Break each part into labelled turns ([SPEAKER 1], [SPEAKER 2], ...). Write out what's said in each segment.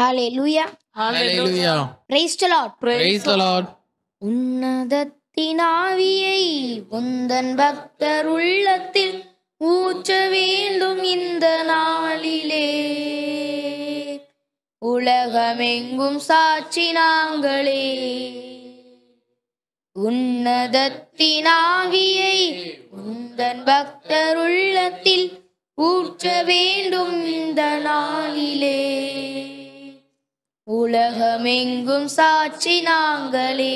[SPEAKER 1] Hallelujah
[SPEAKER 2] Hallelujah.
[SPEAKER 1] praise the lord
[SPEAKER 2] Praise the Lord.
[SPEAKER 1] உன்னதத்தின் ஆவியை உந்தன் பக்தர் உள்ளத்தில் ஊற்ற வேண்டும் இந்த நாளிலே உலகமெங்கும் சாட்சி நாங்களே உன்னதத்தின் ஆவியை உந்தன் பக்தர் உள்ளத்தில் ஊற்ற வேண்டும் இந்த நாளிலே உலகமெங்கும் சாட்சி நாங்களே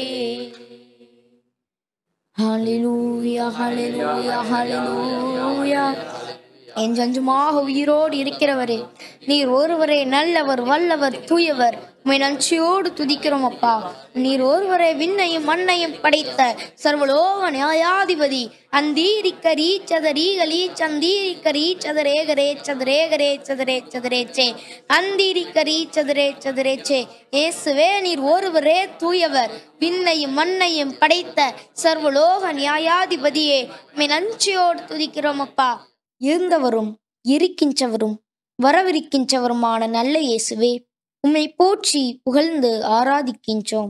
[SPEAKER 1] ஹalleluya ஹalleluya ஹalleluya என்றென்றுமாக உயிரோடு இருக்கிறவரே நீர் ஒருவரே நல்லவர் வல்லவர் தூயவர் உம்மை நன்றியோடு துதிக்கிறோம் அப்பா நீர் ஒருவரே விண்ணையும் மண்ணையும் படைத்த சர்வலோக நியாயாதிபதி அந்தீரிக்கரி சதரீகலி சந்தீரிக்கரி சதரேகரே சதரேகரே சதரே சதரேச்சே அந்தீரிக்கரி சதரே சதரேச்சே இயேசுவே நீர் ஒருவரே தூயவர் விண்ணையும் மண்ணையும் படைத்த சர்வலோக நியாயாதிபதியே உம்மை நன்றியோடு துதிக்கிறோம் அப்பா இருந்தவரும் இருக்கின்றவரும் வரவிருக்கின்றவருமான நல்ல இயேசுவே உம்மை போற்றி புகழ்ந்து ஆராதிக்கின்றோம்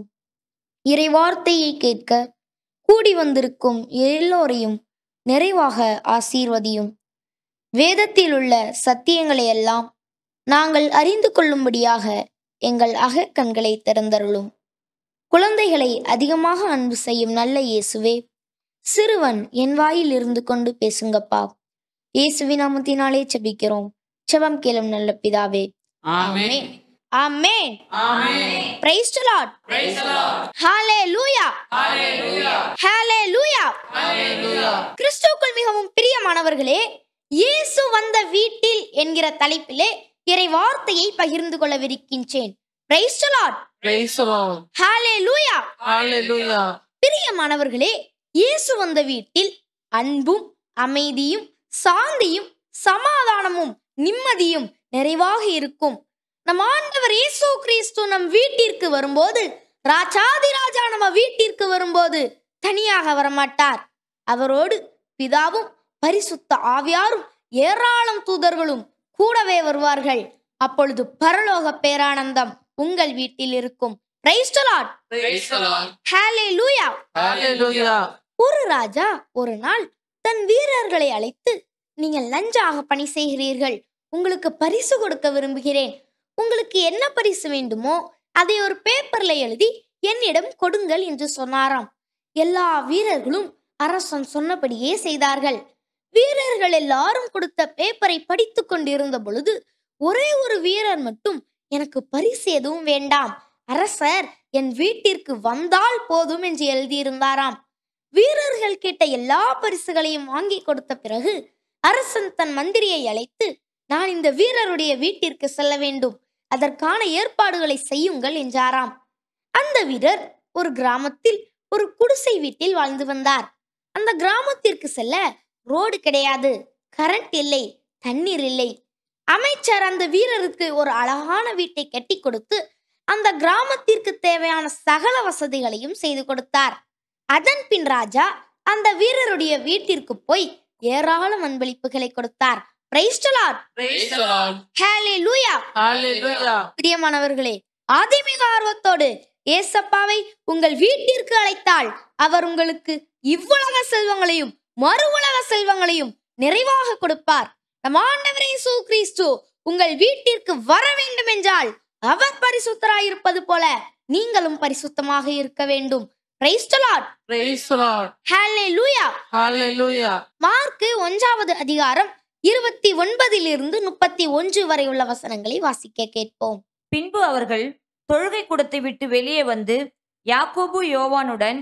[SPEAKER 1] இறை வார்த்தையை கேட்க கூடி வந்திருக்கும் எல்லோரையும் நிறைவாக ஆசீர்வதியும் வேதத்தில் உள்ள சத்தியங்களை எல்லாம் நாங்கள் அறிந்து கொள்ளும்படியாக எங்கள் அகக்கண்களை திறந்தருளும் குழந்தைகளை அதிகமாக அன்பு செய்யும் நல்ல இயேசுவே சிறுவன் என் வாயில் இருந்து கொண்டு பேசுங்கப்பா இயேசுவின் நாமத்தினாலே செபிக்கிறோம் செபம் கேளும் நல்ல பிதாவே
[SPEAKER 2] Amen.
[SPEAKER 1] ஆமென்
[SPEAKER 2] Amen.
[SPEAKER 1] Praise the Lord
[SPEAKER 2] Praise the Lord.
[SPEAKER 1] ஹalleluya
[SPEAKER 2] Hallelujah.
[SPEAKER 1] ஹalleluya
[SPEAKER 2] Hallelujah.
[SPEAKER 1] கிறிஸ்துவுக்குள் மிகவும் பிரியமானவர்களே இயேசு வந்த வீட்டில் என்கிற தலைப்பிலே இறை வார்த்தையை பகிர்ந்து கொள்ளவிருக்கின்றேன் praise the Lord
[SPEAKER 2] Praise the Lord.
[SPEAKER 1] ஹalleluya
[SPEAKER 2] Hallelujah.
[SPEAKER 1] பிரியமானவர்களே இயேசு வந்த வீட்டில் அன்பும் அமைதியும் சாந்தியும் சமாதானமும் நிம்மதியும் நிறைவாக இருக்கும் நம் ஆண்டவர் இயேசு கிறிஸ்து நம் வீட்டிற்கு வரும்போது ராஜாதி ராஜா நம்ம வீட்டிற்கு வரும்போது தனியாக வரமாட்டார் அவரோடு பிதாவும் பரிசுத்த ஆவியாரும் ஏராளம் தூதர்களும் கூடவே வருவார்கள் அப்பொழுது பரலோக பேரானந்தம் உங்கள் வீட்டில் இருக்கும் Praise the Lord.
[SPEAKER 2] Praise the Lord.
[SPEAKER 1] Hallelujah.
[SPEAKER 2] Hallelujah.
[SPEAKER 1] ஒரு ராஜா ஒரு நாள் தன் வீரர்களை அழைத்து நீங்கள் நன்றாக பணி செய்கிறீர்கள் உங்களுக்கு பரிசு கொடுக்க விரும்புகிறேன் உங்களுக்கு என்ன பரிசு வேண்டுமோ அதை ஒரு பேப்பர்ல எழுதி என்னிடம் கொடுங்கள் என்று சொன்னாராம் எல்லா வீரர்களும் அரசன் சொன்னபடியே செய்தார்கள் வீரர்கள் எல்லாரும் கொடுத்த பேப்பரை படித்துக் கொண்டிருந்த பொழுது ஒரே ஒரு வீரர் மட்டும் எனக்கு பரிசு எதுவும் வேண்டாம் அரசர் என் வீட்டிற்கு வந்தால் போதும் என்று எழுதியிருந்தாராம் வீரர்கள் கேட்ட எல்லா பரிசுகளையும் வாங்கி கொடுத்த பிறகு அரசன் தன் மந்திரியை அழைத்து நான் இந்த வீரருடைய வீட்டிற்கு செல்ல வேண்டும் அதற்கான ஏற்பாடுகளை செய்யுங்கள் என்றாராம் அந்த வீரர் ஒரு கிராமத்தில் ஒரு குடிசை வீட்டில் வாழ்ந்து வந்தார் அந்த கிராமத்திற்கு செல்ல ரோடு கிடையாது கரண்ட் இல்லை தண்ணீர் இல்லை அமைச்சர் அந்த வீரருக்கு ஒரு அழகான வீட்டை கட்டி கொடுத்து அந்த கிராமத்திற்கு தேவையான சகல வசதிகளையும் செய்து கொடுத்தார் அதன் பின் ராஜா அந்த வீரருடைய வீட்டிற்கு போய் ஏராளம் அன்பளிப்புகளை கொடுத்தார் Praise the Lord.
[SPEAKER 2] Praise the Lord.
[SPEAKER 1] Hallelujah.
[SPEAKER 2] Hallelujah.
[SPEAKER 1] பிரியமானவர்களே ஆதிமிக ஆர்வத்தோடு ஏசப்பாவை உங்கள் வீட்டிற்கு அழைத்தால் அவர் உங்களுக்கு இவ்வுலக செல்வங்களையும் மறு உலக செல்வங்களையும் நிறைவாக கொடுப்பார் நம் ஆண்டவர் இயேசு கிறிஸ்து உங்கள் வீட்டிற்கு வர வேண்டும் என்றால் அவர் பரிசுத்தராயிருப்பது போல நீங்களும் பரிசுத்தமாக இருக்க வேண்டும் Praise the Lord.
[SPEAKER 2] Praise the Lord.
[SPEAKER 1] Hallelujah.
[SPEAKER 2] Hallelujah.
[SPEAKER 1] Mark ஒன்றாவது அதிகாரம் இருபத்தி ஒன்பதிலிருந்து முப்பத்தி ஒன்று வரை உள்ள வசனங்களை வாசிக்க கேட்போம்
[SPEAKER 3] பின்பு அவர்கள் தொழுகை கூடத்தை விட்டு வெளியே வந்து யாக்கோபு யோவானுடன்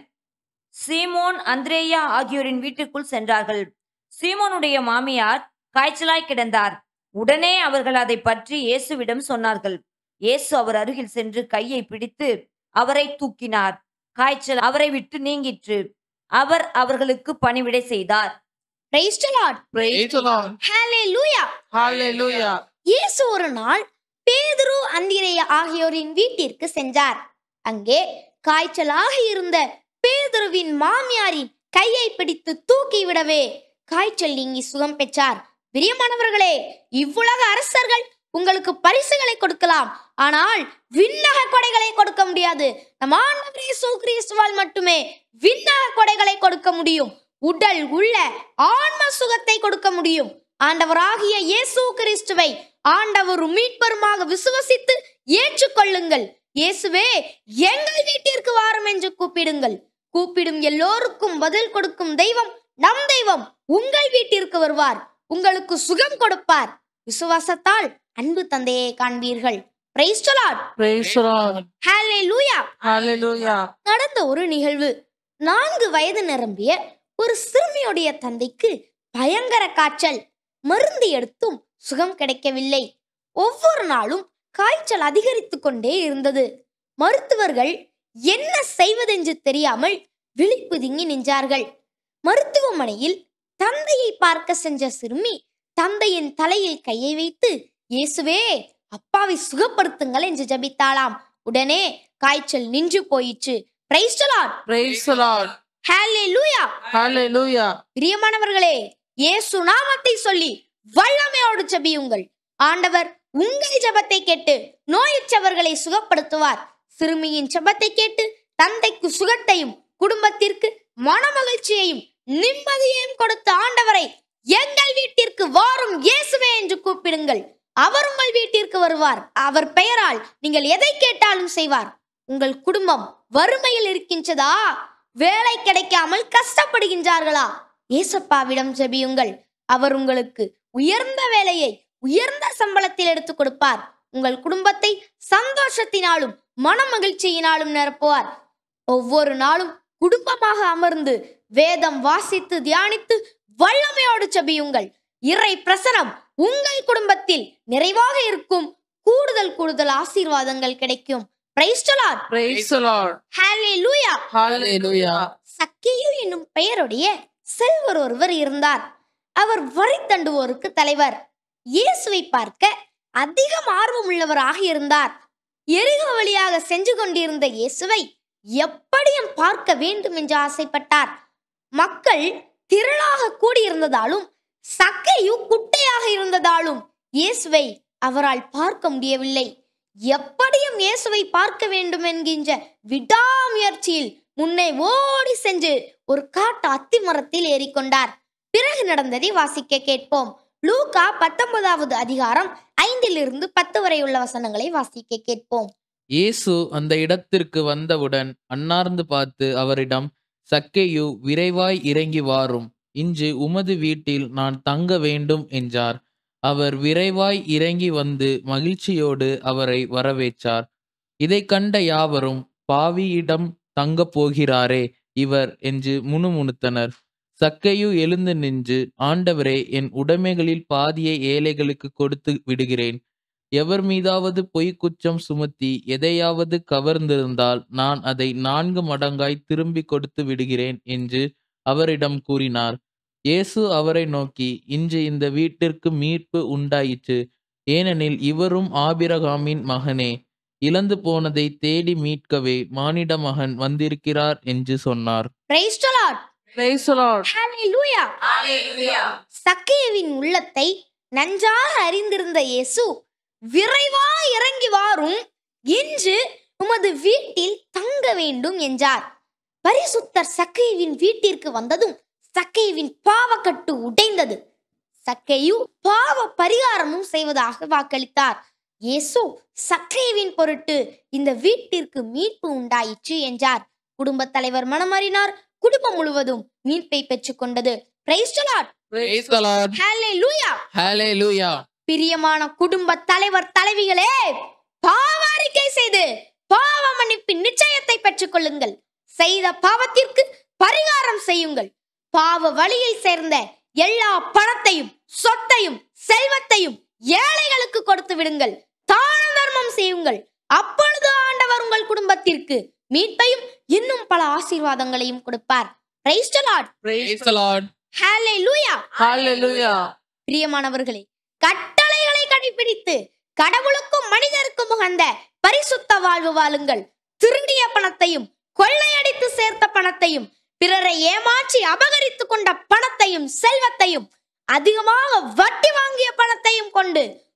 [SPEAKER 3] சீமோன் அந்திரேயா ஆகியோரின் வீட்டுக்குள் சென்றார்கள் சீமோனுடைய மாமியார் காய்ச்சலாய் கிடந்தார் உடனே அவர்கள் அதை பற்றி இயேசுவிடம் சொன்னார்கள் இயேசு அவர் அருகில் சென்று கையை பிடித்து அவரை தூக்கினார் காய்ச்சல் அவரை விட்டு நீங்கிற்று அவர் அவர்களுக்கு பணிவிடை செய்தார்
[SPEAKER 1] Praise the Lord.
[SPEAKER 2] Praise the Lord.
[SPEAKER 1] Hallelujah.
[SPEAKER 2] Hallelujah.
[SPEAKER 1] இயேசு ஒரு நாள் பேதுரு அந்திரேயா ஆகியோரின் வீட்டிற்கு சென்றார் அங்கே காய்ச்சலாக இருந்த பேதுருவின் மாமியாரின் கையை பிடித்து தூக்கிவிடவே காய்ச்சல் நீங்கி சுகம் பெற்றார் பிரியமானவர்களே இவ்வுலக அரசர்கள் உங்களுக்கு பரிசுகளை கொடுக்கலாம் ஆனால் விண்ணக கொடைகளை கொடுக்க முடியாது நம் ஆண்டவர் இயேசு கிறிஸ்துவால் மட்டுமே விண்ணக கொடைகளை கொடுக்க முடியும் உடல் உள்ள ஆன்ம சுகத்தை கொடுக்க முடியும் ஆண்டவராகிய இயேசு கிறிஸ்துவை ஆண்டவரும் மீட்பருமாக விசுவசித்து ஏற்றுக்கொள்ளுங்கள் இயேசுவே எங்கள் வீட்டிற்கு வாரும் என்று கூப்பிடுங்கள் கூப்பிடும் எல்லோருக்கும் பதில் கொடுக்கும் தெய்வம் நம் தெய்வம் உங்கள் வீட்டிற்கு வருவார் உங்களுக்கு சுகம் கொடுப்பார் விசுவாசத்தால் அன்பு தந்தையை காண்பீர்கள் Praise the Lord.
[SPEAKER 2] Praise the Lord.
[SPEAKER 1] Hallelujah.
[SPEAKER 2] Hallelujah.
[SPEAKER 1] நடந்த ஒரு நிகழ்வு நான்கு வயது நிரம்பிய ஒரு சிறுமியுடைய தந்தைக்கு பயங்கர காய்ச்சல் மருந்து எடுத்தும் சுகம் கிடைக்கவில்லை ஒவ்வொரு நாளும் காய்ச்சல் அதிகரித்து கொண்டே இருந்தது மருத்துவர்கள் என்ன செய்வதென்று தெரியாமல் விழிப்பு திங்கி நின்றார்கள் மருத்துவமனையில் தந்தையை பார்க்க சென்ற சிறுமி தந்தையின் தலையில் கையை வைத்து இயேசுவே அப்பாவை சுகப்படுத்துங்கள் என்று ஜெபித்தாளாம் உடனே காய்ச்சல் நின்று போயிற்று Praise the Lord.
[SPEAKER 2] Praise the Lord.
[SPEAKER 1] Hallelujah.
[SPEAKER 2] Hallelujah.
[SPEAKER 1] பிரியமானவர்களே இயேசு நாமத்தை சொல்லி வல்லமையோடு ஜெபியுங்கள் ஆண்டவர் உங்கள் ஜெபத்தை கேட்டு நோயுற்றவர்களை சுகப்படுத்துவார் சிறுமியின் ஜெபத்தை கேட்டு தந்தைக்கு சுகத்தையும் குடும்பத்திற்கு மனமகிழ்ச்சியையும் நிம்மதியையும் கொடுத்த ஆண்டவரை எங்கள் வீட்டிற்கு வாரும் இயேசுவே என்று கூப்பிடுங்கள் அவர் உங்கள் வீட்டிற்கு வருவார் அவர் பெயரால் நீங்கள் எதை கேட்டாலும் செய்வார் உங்கள் குடும்பம் வறுமையில் இருக்கின்றதா வேலை கிடைக்காமல் கஷ்டப்படுகின்றார்களா ஏசப்பாவிடம் ஜெபியுங்கள் அவர் உங்களுக்கு உயர்ந்த வேலையை உயர்ந்த சம்பளத்தில் எடுத்துக் கொடுப்பார் உங்கள் குடும்பத்தை சந்தோஷத்தினாலும் மன மகிழ்ச்சியினாலும் நிரப்புவார் ஒவ்வொரு நாளும் குடும்பமாக அமர்ந்து வேதம் வாசித்து தியானித்து வல்லமையோடு ஜெபியுங்கள் இறை பிரசனம் உங்கள் குடும்பத்தில் நிறைவாக இருக்கும் கூடுதல் கூடுதல் ஆசீர்வாதங்கள் கிடைக்கும் Praise the Lord.
[SPEAKER 2] Praise the Lord.
[SPEAKER 1] Hallelujah.
[SPEAKER 2] Hallelujah.
[SPEAKER 1] சக்கேயு என்னும் பெயருடைய செல்வர் ஒருவர் இருந்தார் அவர் வரி தண்டுவோருக்கு தலைவர் இயேசுவை பார்க்க அதிகம் ஆர்வம் உள்ளவராக இருந்தார் எரிக வழியாக சென்று கொண்டிருந்த இயேசுவை எப்படியும் பார்க்க வேண்டும் என்று ஆசைப்பட்டார் மக்கள் திரளாக கூடியிருந்ததாலும் சக்கையு குட்டையாக இருந்ததாலும் இயேசுவை அவரால் பார்க்க முடியவில்லை எப்படியும் இயேசுவை பார்க்க வேண்டும் என்கின்ற விடாமுயற்சியில் முன்னே ஓடி சென்று ஒரு காட்டு அத்தி மரத்தில் ஏறிக்கொண்டார் பிறகு நடந்ததை வாசிக்க கேட்போம் லூகா பத்தொன்பதாவது அதிகாரம் ஐந்திலிருந்து பத்து வரை உள்ள வசனங்களை வாசிக்க கேட்போம்
[SPEAKER 4] இயேசு அந்த இடத்திற்கு வந்தவுடன் அன்னார்ந்து பார்த்து அவரிடம் சக்கேயு விரைவாய் இறங்கி வாரும் இன்று உமது வீட்டில் நான் தங்க வேண்டும் என்றார் அவர் விரைவாய் இறங்கி வந்து மகிழ்ச்சியோடு அவரை வரவேற்றார் இதைக் கண்ட யாவரும் பாவியிடம் தங்கப் போகிறாரே இவர் என்று முணுமுணுத்தனர் சக்கையு எழுந்து நின்று ஆண்டவரே என் உடைமைகளில் பாதியை ஏழைகளுக்கு கொடுத்து விடுகிறேன் எவர் மீதாவது பொய் குற்றம் சுமத்தி எதையாவது கவர்ந்திருந்தால் நான் அதை நான்கு மடங்காய் திரும்பி கொடுத்து விடுகிறேன் என்று அவரிடம் கூறினார் இயேசு அவரை நோக்கி இன்று இந்த வீட்டிற்கு மீட்பு உண்டாயிற்று ஏனெனில் இவரும் ஆபிரகாமின் மகனே இழந்து போனதை தேடி மீட்கவே மானிட மகன் வந்திருக்கிறார் என்று சொன்னார்
[SPEAKER 1] Praise the Lord.
[SPEAKER 2] Praise the Lord.
[SPEAKER 1] Hallelujah. சக்கேவின் உள்ளத்தை நன்றாக அறிந்திருந்த இயேசு விரைவா இறங்கி வாரும் இன்று உமது வீட்டில் தங்க வேண்டும் என்றார் பரிசுத்தர் சக்கைவின் வீட்டிற்கு வந்ததும் சக்கைவின் பாவக்கட்டு உடைந்தது சக்கையு பாவ பரிகாரமும் செய்வதாக வாக்களித்தார் இயேசு சக்கைவின் பொருட்டு இந்த வீட்டிற்கு மீட்பு உண்டாயிற்று என்றார் குடும்பத் தலைவர் மனமறினார் குடும்பம் முழுவதும் மீட்பை பெற்றுக்கொண்டது Praise the Lord.
[SPEAKER 4] Praise the Lord.
[SPEAKER 1] Hallelujah.
[SPEAKER 4] Hallelujah.
[SPEAKER 1] பிரியமான குடும்ப தலைவர் தலைவிகளே பாவ அறிக்கை செய்து பாவ மன்னிப்பின் நிச்சயத்தை பெற்றுக் கொள்ளுங்கள் செய்த பாவத்திற்கு பரிகாரம் செய்யுங்கள் பாவ வழியில் சேர்ந்த எல்லா பணத்தையும் சொத்தையும் செல்வத்தையும் ஏழைகளுக்கு கொடுத்து விடுங்கள் தான தர்மம் செய்யுங்கள் அப்பொழுது ஆண்டவர் உங்கள் குடும்பத்திற்கு மீட்பையும் இன்னும் பல ஆசீர்வாதங்களையும் கொடுப்பார் Praise the Lord.
[SPEAKER 4] Praise the Lord.
[SPEAKER 1] Hallelujah.
[SPEAKER 2] Hallelujah.
[SPEAKER 1] பிரியமானவர்களே கட்டளைகளை கடைபிடித்து கடவுளுக்கும் மனிதருக்கும் உகந்த பரிசுத்த வாழ்வு வாழுங்கள் திருடிய பணத்தையும் கொள்ளையடித்து சேர்த்த பணத்தையும் பிறரை ஏமாற்றி அபகரித்து கொண்ட பணத்தையும் செல்வத்தையும் அதிகமாக வட்டி வாங்கிய பணத்தையும் கொண்டு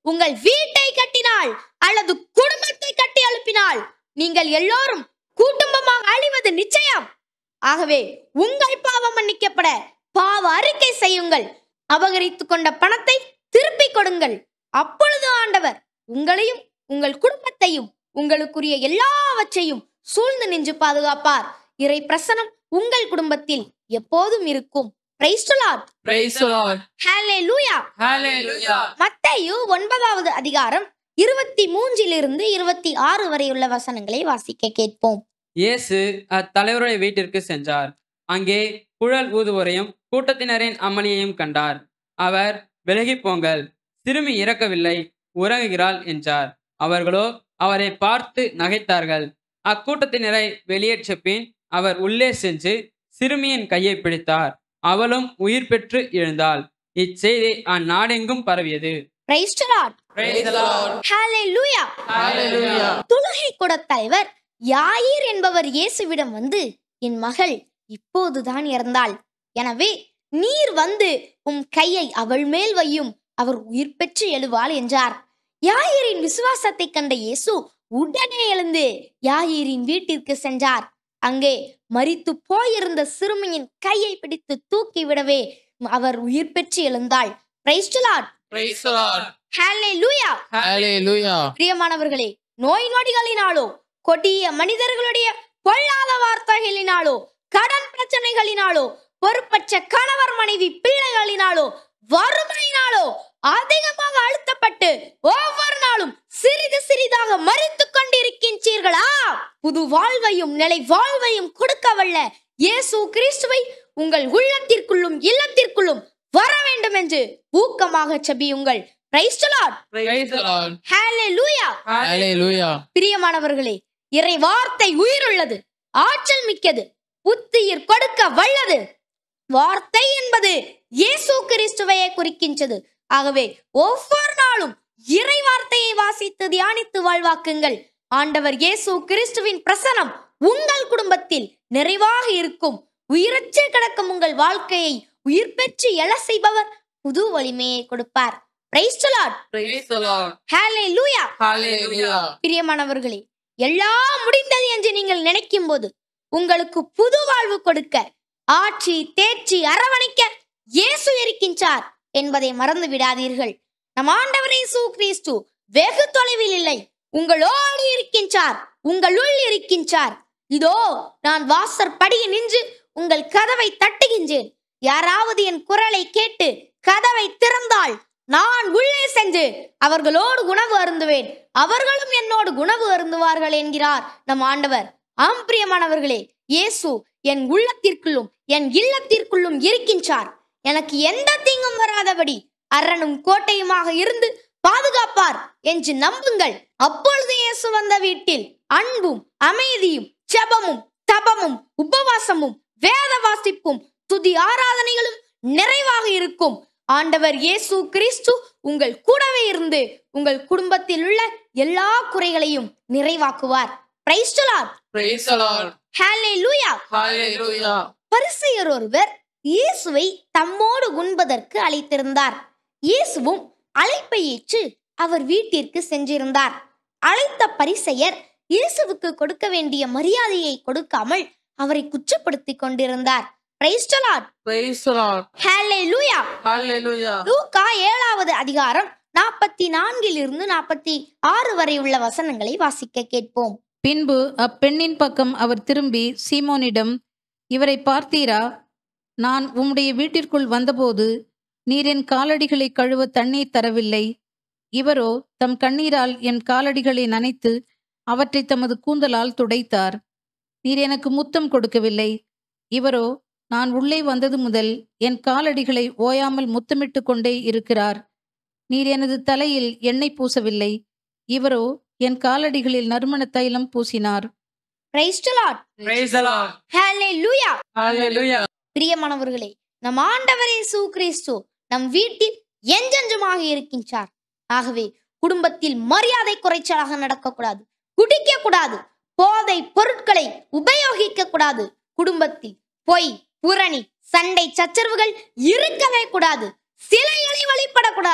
[SPEAKER 1] உங்கள் வீட்டை கட்டினால் அல்லது குடும்பத்தை கட்டி எழுப்பினால் நீங்கள் எல்லோரும் குடும்பமாக அழிவது நிச்சயம் ஆகவே உங்கள் பாவம் மன்னிக்கப்பட பாவ அறிக்கை செய்யுங்கள் அபகரித்துக் கொண்ட பணத்தை திருப்பிக் கொடுங்கள் அப்பொழுது ஆண்டவர் உங்களையும் உங்கள் குடும்பத்தையும் உங்களுக்குரிய எல்லாவற்றையும் சூழ்ந்து நின்று பாதுகாப்பார் இறை பிரசனம் உங்கள் குடும்பத்தில் எப்போதும் இருக்கும் Praise the Lord.
[SPEAKER 2] Praise the Lord.
[SPEAKER 1] Hallelujah.
[SPEAKER 2] Hallelujah.
[SPEAKER 1] மத்தேயு ஒன்பதாவது அதிகாரம் இருபத்தி மூன்றிலிருந்து இருபத்தி ஆறு வரையுள்ள வசனங்களை வாசிக்க கேட்போம்
[SPEAKER 5] இயேசு அத்தலைவருடைய வீட்டிற்கு சென்றார் அங்கே குழல் ஊதுவோரையும் கூட்டத்தினரின் அமளியையும் கண்டார் அவர் விலகிப் போங்கள் சிறுமி இறக்கவில்லை உறங்குகிறாள் என்றார் அவர்களோ அவரை பார்த்து நகைத்தார்கள் அக்கூட்டத்தினரை வெளியேற்ற பின் அவர் உள்ளே சென்று சிறுமியின் கையை பிடித்தார் அவளும் உயிர் பெற்று எழுந்தாள் இச்செய்தி அந்நாடெங்கும் பரவியது
[SPEAKER 1] Praise the Lord.
[SPEAKER 2] Praise the Lord.
[SPEAKER 1] Hallelujah.
[SPEAKER 2] Hallelujah.
[SPEAKER 1] துலுகை குடத் தலைவர் யாயிர் என்பவர் இயேசுவிடம் வந்து என் மகள் இப்போதுதான் இறந்தாள் எனவே நீர் வந்து உம் கையை அவள் மேல் வையும் அவர் உயிர் பெற்று எழுவாள் என்றார் யாயிரின் விசுவாசத்தை கண்ட இயேசு உடனே எழுந்து யாயிரின் வீட்டிற்கு சென்றார் அங்கே மரித்து போயிருந்த சிறுமியின் கையை பிடித்து தூக்கி விடவே அவர் உயிர் பெற்று எழுந்தாள் Praise the Lord.
[SPEAKER 2] Praise the Lord.
[SPEAKER 1] Hallelujah.
[SPEAKER 4] ஹalleluya
[SPEAKER 1] பிரியமானவர்களே நோய் நொடிகளினாலோ கொடிய மனிதர்களுடைய பொல்லாத வார்த்தைகளினாலோ கடன் பிரச்சனைகளினாலோ பொறுப்பற்ற கணவர் மனைவி பிள்ளைகளினாலோ வறுமையினாலோ அதிகமாக அழுத்தப்பட்டு ஒவ்வொரு நாளும் சிறிது சிறிதாக மறித்துக் கொண்டிருக்கின்றீர்களா புது வாழ்வையும் நிலை வாழ்வையும் கொடுக்க வல்ல இயேசு கிறிஸ்துவை உங்கள் உள்ளத்திற்குள்ளும் இல்லத்திற்குள்ளும் வர வேண்டும் என்று ஊக்கமாக செபியுங்கள் Praise the Lord.
[SPEAKER 2] Praise the Lord.
[SPEAKER 1] Hallelujah.
[SPEAKER 4] ஹalleluya
[SPEAKER 1] பிரியமானவர்களே இறை வார்த்தை உயிருள்ளது ஆற்றல் மிக்கது புத்துயிர் கொடுக்க வல்லது வார்த்தை என்பது இயேசு கிறிஸ்துவையே குறிக்கின்றது ஆகவே ஒவ்வொரு நாளும் இறை வார்த்தையை வாசித்து தியானித்து வாழ்வாக்குங்கள் ஆண்டவர் இயேசு கிறிஸ்துவின் பிரசனம் உங்கள் குடும்பத்தில் நிறைவாக இருக்கும் உயிரற்று கிடக்கும் உங்கள் வாழ்க்கையை உயிர் பெற்று எழ செய்பவர் புது வலிமையை கொடுப்பார் Praise the Lord.
[SPEAKER 2] Praise the Lord.
[SPEAKER 1] Hallelujah.
[SPEAKER 2] Hallelujah.
[SPEAKER 1] பிரியமானவர்களே எல்லாம் முடிந்தது என்று நீங்கள் நினைக்கும் போது உங்களுக்கு புது வாழ்வு கொடுக்க ஆட்சி தேர்ச்சி அரவணைக்க இயேசு இருக்கின்றார் என்பதை மறந்து விடாதீர்கள் நம் ஆண்டவர் இயேசு கிறிஸ்து வெகு தொலைவில் இல்லை உங்களோடு இருக்கின்றார் உங்களுள் இருக்கின்றார் இதோ நான் வாசற்படியில் நின்று உங்கள் கதவை தட்டுகின்றேன் யாராவது என் குரலை கேட்டு கதவை திறந்தால் நான் உள்ளே சென்று அவர்களோடு உணவு அருந்துவேன் அவர்களும் என்னோடு உணவு அருந்துவார்கள் என்கிறார் நம் ஆண்டவர் ஆம் பிரியமானவர்களே இயேசு என் உள்ளத்திற்குள்ளும் என் இல்லத்திற்குள்ளும் இருக்கின்றார் எனக்கு எந்த தீங்கும் வராதபடி அரணும் கோட்டையுமாக இருந்து பாதுகாப்பார் என்று நம்புங்கள் அப்பொழுது இயேசு வந்த வீட்டில் அன்பும் அமைதியும் ஜெபமும் தபமும் உபவாசமும் வேத வாசிப்பும் துதி ஆராதனைகளும் நிறைவாக இருக்கும் ஆண்டவர் இயேசு கிறிஸ்து உங்கள் கூடவே இருந்து உங்கள் குடும்பத்தில் உள்ள எல்லா குறைகளையும் நிறைவாக்குவார் Praise the Lord.
[SPEAKER 2] Praise the Lord.
[SPEAKER 1] Hallelujah.
[SPEAKER 2] Hallelujah.
[SPEAKER 1] பரிசெயர் ஒருவர் இயேசுவை தம்மோடு உண்பதற்கு அழைத்திருந்தார் இயேசுவும் அழைப்பை ஏற்று அவர் வீட்டிற்கு சென்றிருந்தார் அழைத்த பரிசெயர் இயேசுவுக்கு கொடுக்க வேண்டிய மரியாதையை கொடுக்காமல் அவரை குற்றப்படுத்திக் கொண்டிருந்தார் Praise the Lord.
[SPEAKER 2] Praise the Lord.
[SPEAKER 1] Hallelujah.
[SPEAKER 2] Hallelujah.
[SPEAKER 1] லூக்கா ஏழாவது அதிகாரம் நாற்பத்தி நான்கிலிருந்து நாற்பத்தி ஆறு வரை உள்ள வசனங்களை வாசிக்க கேட்போம்
[SPEAKER 6] பின்பு அப்பெண்ணின் பக்கம் அவர் திரும்பி சீமோனிடம் இவரை பார்த்தீரா நான் உம்முடைய வீட்டிற்குள் வந்தபோது நீர் என் காலடிகளை கழுவ தண்ணீர் தரவில்லை இவரோ தம் கண்ணீரால் என் காலடிகளை நனைத்து அவற்றை தமது கூந்தலால் துடைத்தார் நீர் எனக்கு முத்தம் கொடுக்கவில்லை இவரோ நான் உள்ளே வந்தது முதல் என் காலடிகளை ஓயாமல் முத்தமிட்டு கொண்டே இருக்கிறார் நீர் எனது தலையில் எண்ணெய் பூசவில்லை இவரோ என் காலடிகளில் நறுமண தைலம் பூசினார்
[SPEAKER 1] Praise the Lord.
[SPEAKER 5] Praise the Lord.
[SPEAKER 1] Hallelujah.
[SPEAKER 2] Hallelujah.
[SPEAKER 1] பிரியமானவர்களே நம் ஆண்டவர் இயேசு கிறிஸ்து நம் வீட்டில் எஞ்செஞ்சுமாக இருக்கின்றார் ஆகவே குடும்பத்தில் மரியாதை குறைச்சலாக நடக்கக்கூடாது குடிக்க கூடாது போதை பொருட்களை உபயோகிக்க கூடாது குடும்பத்தில் பொய் புரணி சண்டை சச்சரவுகள் இருக்கவே கூடாது சிலைகளை வழிபடக்கூடாது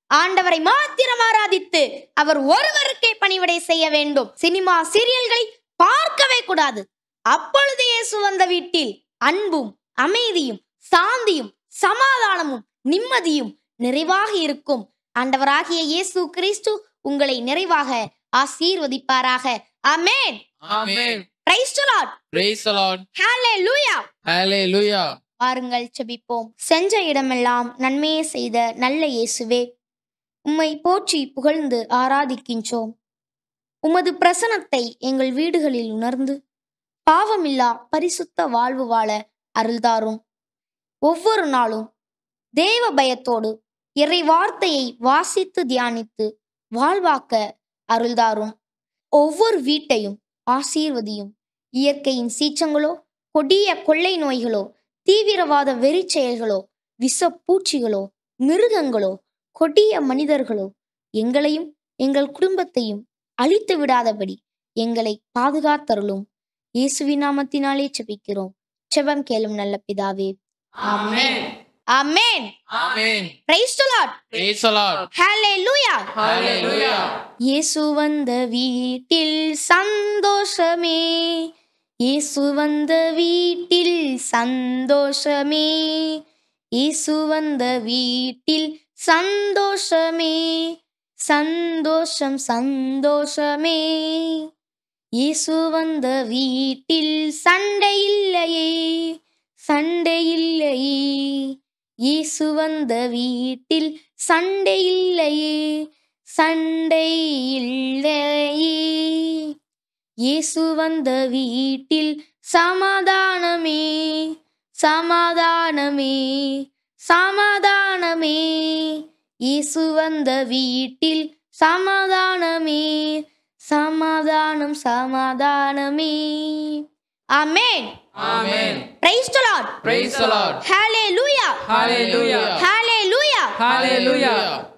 [SPEAKER 1] ஆண்டவரை மாத்திரம் ஆராதித்து அவர் ஒருவருக்கே பணிவிடை செய்ய வேண்டும் சினிமா சீரியல்களை பார்க்கவே கூடாது அப்பொழுது இயேசு வந்த வீட்டில் அன்பும் அமைதியும் சாந்தியும் சமாதானமும் நிம்மதியும் நிறைவாக இருக்கும் ஆண்டவராகிய இயேசு கிறிஸ்து உங்களை நிறைவாக ஆசீர்வதிப்பாராக ஆமென்
[SPEAKER 4] ஆமென்
[SPEAKER 1] praise the Lord
[SPEAKER 4] praise the lord
[SPEAKER 1] ஹalleluya
[SPEAKER 4] hallelujah
[SPEAKER 1] வாருங்கள் செபிப்போம் சென்ற இடமெல்லாம் நன்மையே செய்த நல்ல இயேசுவே உம்மை போற்றி புகழ்ந்து ஆராதிக்கின்றோம் உமது பிரசனத்தை எங்கள் வீடுகளில் உணர்ந்து பாவமில்லா பரிசுத்த வாழ்வு வாழ அருள்தாரும் ஒவ்வொரு நாளும் தேவ பயத்தோடு இறை வார்த்தையை வாசித்து தியானித்து வாழ்வாக்க அருள்தாரும் ஒவ்வொரு வீட்டையும் ஆசீர்வதியும் இயற்கையின் சீற்றங்களோ கொடிய கொள்ளை நோய்களோ தீவிரவாத வெறிச் செயல்களோ விஷப்பூச்சிகளோ மிருகங்களோ கொடிய மனிதர்களோ எங்களையும் எங்கள் குடும்பத்தையும் அழித்து விடாதபடி எங்களை பாதுகாத்தருளும் இயேசுவின் நாமத்தினாலே செபிக்கிறோம் செபம் கேளும் நல்ல பிதாவே ஆமென் ஆமென்
[SPEAKER 4] amen
[SPEAKER 1] praise the Lord
[SPEAKER 4] praise the lord
[SPEAKER 1] ஹalleluya
[SPEAKER 4] hallelujah
[SPEAKER 1] இயேசு வந்த வீட்டில் சந்தோஷமே இயேசு வந்த வீட்டில் சந்தோஷமே இயேசு வந்த வீட்டில் சந்தோஷமே சந்தோஷம் சந்தோஷமே இயேசு வந்த வீட்டில் சண்டை இல்லையே சண்டை இல்லையே இயேசு வந்த வீட்டில் சண்டை இல்லையே சண்டை இல்லையே இயேசு வந்த வீட்டில் சமாதானமே சமாதானமே சமாதானமே இயேசு வந்த வீட்டில் சமாதானமே சமாதானம் சமாதானமே ஆமென்
[SPEAKER 4] amen
[SPEAKER 1] praise the Lord
[SPEAKER 4] praise the lord
[SPEAKER 1] ஹalleluya
[SPEAKER 5] Hallelujah.
[SPEAKER 1] ஹalleluya
[SPEAKER 5] Hallelujah.
[SPEAKER 4] hallelujah